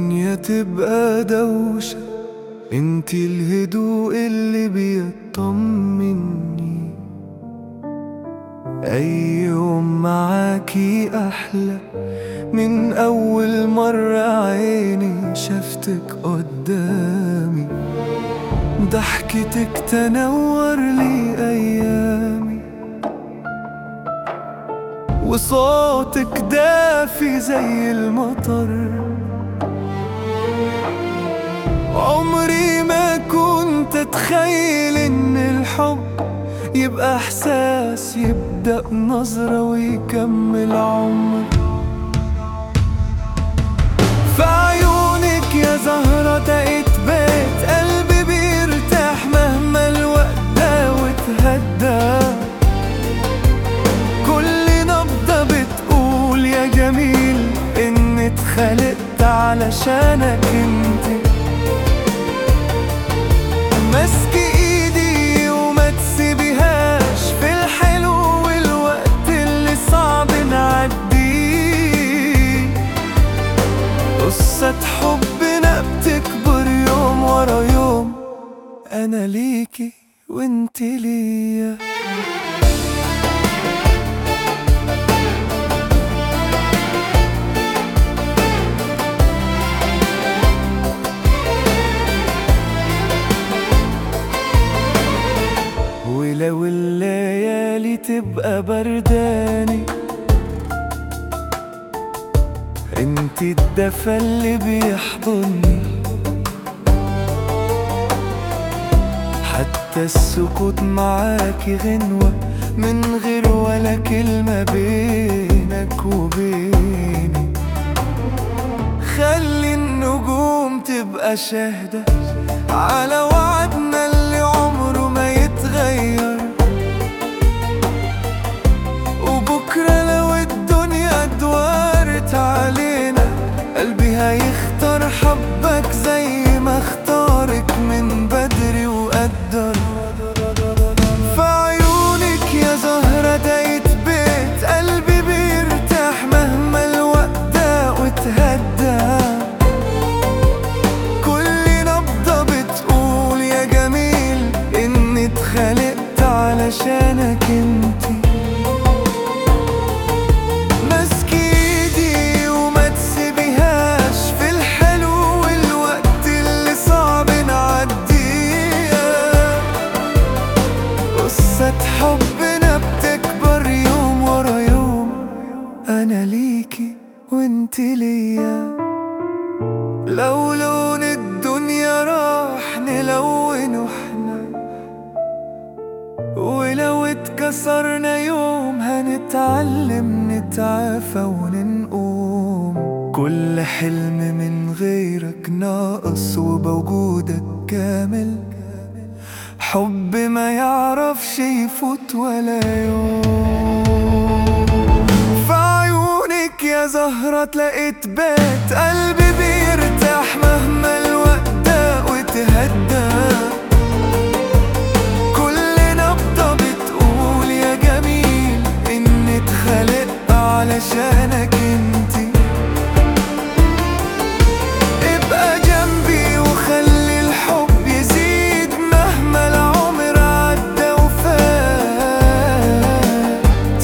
الدنيا تبقى دوشة انتي الهدوء اللي بيطمني أي يوم معاكي أحلى من أول مرة عيني شفتك قدامي ضحكتك تنور لي أيامي وصوتك دافي زي المطر عمري ما كنت أتخيل إن الحب يبقى إحساس يبدأ نظرة ويكمل عمر في عيونك يا زهرة دقت بيت قلبي بيرتاح مهما الوقت ده وتهدى كل نبضة بتقول يا جميل إن اتخلقت علشانك انت ماسكي ايدي وما تسيبيهاش في الحلو والوقت اللي صعب نعديه قصة حبنا بتكبر يوم ورا يوم أنا ليكي وانت ليا ولو الليالي تبقى برداني انت الدفى اللي بيحضني حتى السكوت معاكي غنوة من غير ولا كلمة بينك وبيني خلي النجوم تبقى شاهدة على وعدنا اللي عمره ما يتغير وبكرة لو الدنيا اتوارت علينا قلبي هيختار حبك زي ما اختارك من بدري وقدر في عيونك يا زهرة دايت بيت قلبي بيرتاح مهما الوقت ده وتهدى كل نبضة بتقول يا جميل إني اتخلقت علشانك انتي ماسكي ايدي وما تسيبيهاش في الحلو والوقت اللي صعب نعديه قصة حبنا بتكبر يوم ورا يوم أنا ليكي وانت ليا لو لون الدنيا راح نلونه احنا ولو اتكسرنا يوم هنتعلم نتعافى وننقوم كل حلم من غيرك ناقص وبوجودك كامل حب ما يعرفش يفوت ولا يوم في عيونك يا زهرة تلاقيت بيت قلبي بيرتاح مهما الوقت ده وتهدى كل نبضة بتقول يا جميل إني اتخلقت علشانك انتي ابقى جنبي وخلي الحب يزيد مهما العمر عدى وفات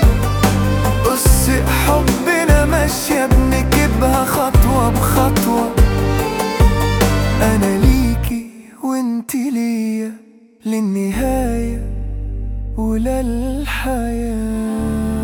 قصة حبنا ماشية بنكبها خطوة بخطوة أنا ليكي وانتي ليا للنهاية وللحياة